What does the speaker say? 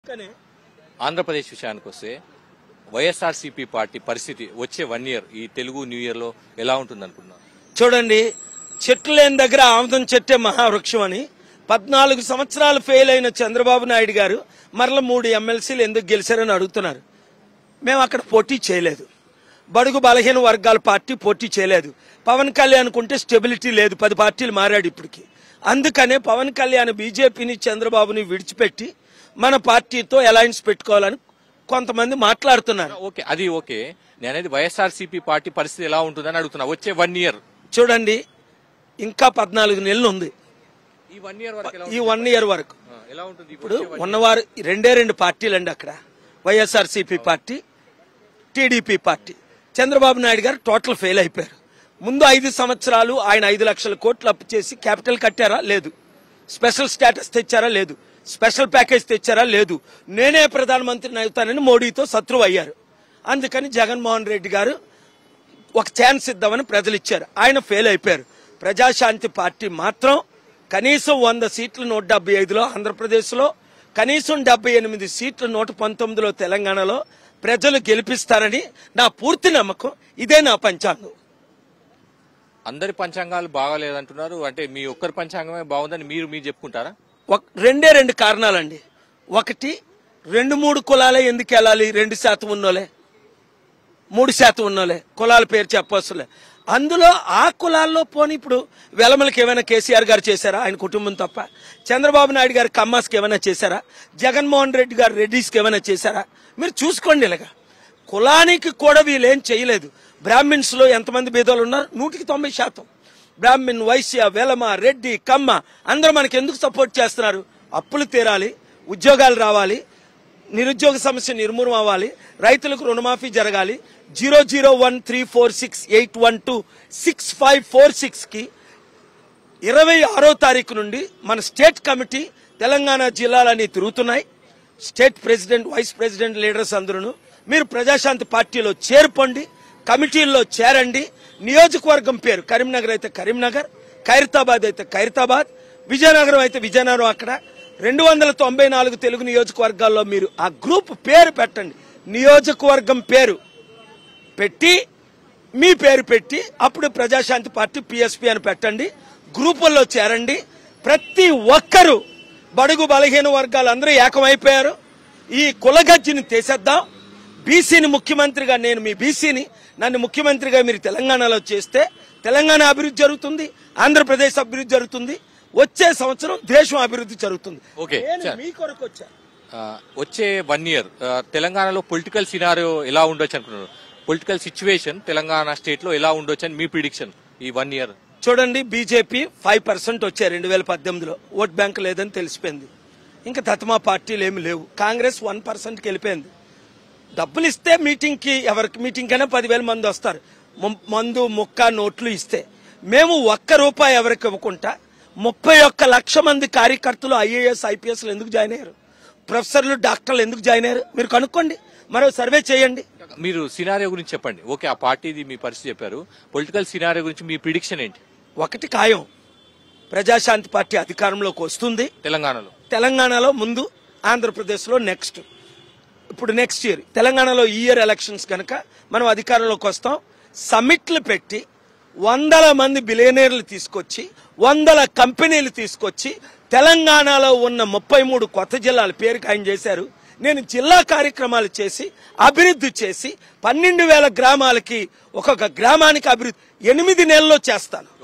కానీ ఆంధ్రప్రదేశ్ విషయానికి వస్తే వైఎస్ఆర్సీపీ పార్టీ పరిస్థితి వచ్చే వన్ ఇయర్ ఈ తెలుగు న్యూ ఇయర్ లో ఎలా ఉంటుంది అనుకున్నారు చూడండి చెట్లు లేని దగ్గర ఆముదం చెట్టే మహావృక్షం అని పద్నాలుగు సంవత్సరాలు ఫెయిల్ అయిన చంద్రబాబు నాయుడు గారు మరల మూడు ఎమ్మెల్సీలు ఎందుకు గెలిచారని అడుగుతున్నారు మేము అక్కడ పోటీ చేయలేదు బడుగు బలహీన వర్గాల పార్టీ పోటీ చేయలేదు పవన్ కళ్యాణ్ కుంటే స్టెబిలిటీ లేదు పది పార్టీలు మారాడు ఇప్పటికి అందుకనే పవన్ కళ్యాణ్ బీజేపీని చంద్రబాబుని విడిచిపెట్టి మన పార్టీతో అలయన్స్ పెట్టుకోవాలని కొంతమంది మాట్లాడుతున్నారు ఓకే అది ఓకే నేనేది వైఎస్ఆర్సీపీ పార్టీ పరిస్థితి ఎలా ఉంటుందని అడుగుతున్నా వచ్చే వన్ ఇయర్ చూడండి ఇంకా పద్నాలుగు నెలలు ఉంది ఈ వన్ ఇయర్ వరకు ఎలా ఈ వన్ ఇయర్ వరకు ఉంటుంది? ఆ, ఎలా ఉంటుంది ఇప్పుడు ఉన్నవారు రెండే రెండు పార్టీలు అండి అక్కడ YSRCP party TDP party Chandrababu Naidu garu total fail అయిపోయారు ముందు ఐదు సంవత్సరాలు ఆయన ఐదు లక్షల కోట్లు అప్పు చేసి క్యాపిటల్ కట్టారా లేదు స్పెషల్ స్టేటస్ తెచ్చారా లేదు స్పెషల్ ప్యాకేజ్ తెచ్చారా లేదు నేనే ప్రధానమంత్రిని అవుతానని మోడీతో శత్రువు అయ్యారు అందుకని జగన్మోహన్ రెడ్డి గారు ఒక ఛాన్స్ ఇద్దామని ప్రజలు ఇచ్చారు ఆయన ఫెయిల్ అయిపోయారు ప్రజాశాంతి పార్టీ మాత్రం కనీసం వంద సీట్లు నూట డెబ్బై ఐదులో ఆంధ్రప్రదేశ్లో కనీసం డెబ్బై ఎనిమిది సీట్లు నూట పంతొమ్మిదిలో తెలంగాణలో ప్రజలు గెలిపిస్తారని నా పూర్తి నమ్మకం ఇదే నా పంచాంగం అందరి పంచాంగాలు బాగాలేదంటున్నారు అంటే మీ ఒక్కరి పంచాంగమే బాగుందని మీరు మీరు చెప్పుకుంటారా ఒక రెండే రెండు కారణాలండి ఒకటి రెండు మూడు కులాలే ఎందుకు వెళ్ళాలి రెండు శాతం ఉన్నోలే మూడు శాతం ఉన్నోలే కులాల పేరు చెప్పవసలే అందులో ఆ కులాల్లో పోని ఇప్పుడు వెలమలకి ఏమైనా కేసీఆర్ గారు చేశారా ఆయన కుటుంబం తప్ప చంద్రబాబు నాయుడు గారు కమ్మాస్కి ఏమైనా చేశారా జగన్మోహన్ రెడ్డి గారు రెడ్డిస్కి ఏమైనా చేశారా మీరు చూసుకోండి ఇలాగా కులానికి కూడా వీళ్ళేం చేయలేదు బ్రాహ్మిన్స్ లో ఎంతమంది బీదోళ్ళు ఉన్నారు నూటికి తొంభై శాతం బ్రాహ్మిన్ వైశ్య వెలమ రెడ్డి కమ్మ అందరూ మనకి ఎందుకు సపోర్ట్ చేస్తున్నారు అప్పులు తీరాలి ఉద్యోగాలు రావాలి నిరుద్యోగ సమస్య నిర్మూలన అవ్వాలి రైతులకు రుణమాఫీ జరగాలి zero zero one three four six eight one two six five four six కి ఇరవై ఆరో తారీఖు నుండి మన స్టేట్ కమిటీ తెలంగాణ జిల్లాలన్నీ తిరుగుతున్నాయి state president vice president leaders అందరూ మీరు ప్రజాశాంతి పార్టీలో చేరుకోండి కమిటీల్లో చేరండి నియోజకవర్గం పేరు కరీంనగర్ అయితే కరీంనగర్ ఖైరతాబాద్ అయితే ఖైరతాబాద్ విజయనగరం అయితే విజయనగరం అక్కడ రెండు వందల తొంభై నాలుగు తెలుగు నియోజకవర్గాల్లో మీరు ఆ గ్రూప్ పేరు పెట్టండి నియోజకవర్గం పేరు పెట్టి మీ పేరు పెట్టి అప్పుడు ప్రజాశాంతి పార్టీ పిఎస్పి అని పెట్టండి గ్రూపుల్లో చేరండి ప్రతి ఒక్కరూ బడుగు బలహీన వర్గాలు అందరూ ఏకమైపోయారు ఈ కులగజ్జిని తీసేద్దాం బీసీని ముఖ్యమంత్రిగా నేను మీ బీసీని నన్ను ముఖ్యమంత్రిగా మీరు తెలంగాణలో చేస్తే తెలంగాణ అభివృద్ధి జరుగుతుంది ఆంధ్రప్రదేశ్ అభివృద్ధి జరుగుతుంది వచ్చే సంవత్సరం దేశం అభివృద్ధి జరుగుతుంది ఓకే, నేను సార్. మీ కొరకు వచ్చా ఆ, వచ్చే వన్ ఇయర్ తెలంగాణలో పొలిటికల్ సినారియో ఎలా ఉండొచ్చు అనుకున్నారు పొలిటికల్ సిచ్యువేషన్ తెలంగాణ స్టేట్ లో ఎలా ఉండొచ్చు అని మీ ప్రిడిక్షన్ ఈ వన్ ఇయర్ చూడండి బీజేపీ ఫైవ్ పర్సెంట్ వచ్చాయి రెండు వేల పద్దెనిమిదిలో ఓట్ బ్యాంక్ లేదని తెలిసిపోయింది ఇంకా తతమా పార్టీలు ఏమి లేవు కాంగ్రెస్ వన్ పర్సెంట్కి వెళ్ళిపోయింది డబ్బులు ఇస్తే మీటింగ్కి ఎవరికి మీటింగ్ కైనా పదివేల మంది వస్తారు ము- మందు ముక్క నోట్లు ఇస్తే మేము ఒక్క రూపాయి ఎవరికి ఇవ్వకుండా ముప్పై ఒక్క లక్ష మంది కార్యకర్తలు ఐఏఎస్ ఐపీఎస్లు ఎందుకు జాయిన్ అయ్యారు ప్రొఫెసర్లు డాక్టర్లు ఎందుకు జాయిన్ అయ్యారు మీరు కనుక్కోండి మరో సర్వే చేయండి మీరు సినారియో గురించి చెప్పండి ఓకే ఆ పార్టీది మీ పరిస్థితి చెప్పారు పొలిటికల్ సినారియో గురించి మీ ప్రిడిక్షన్ ఏంటి ఒకటి ఖాయం ప్రజాశాంతి పార్టీ అధికారంలోకి వస్తుంది తెలంగాణలో తెలంగాణలో ముందు ఆంధ్రప్రదేశ్లో నెక్స్ట్ ఇప్పుడు నెక్స్ట్ ఇయర్ తెలంగాణలో ఈ ఇయర్ ఎలక్షన్స్ కనుక మనం అధికారంలోకి వస్తాం సమిట్లు పెట్టి వందల మంది బిలియనీర్లు తీసుకొచ్చి వందల కంపెనీలు తీసుకొచ్చి తెలంగాణలో ఉన్న ముప్పై మూడు కొత్త జిల్లాల పేరుకి ఆయన చేశారు నేను జిల్లా కార్యక్రమాలు చేసి అభివృద్ధి చేసి పన్నెండు వేల గ్రామాలకి ఒక్కొక్క గ్రామానికి అభివృద్ధి ఎనిమిది నెలల్లో చేస్తాను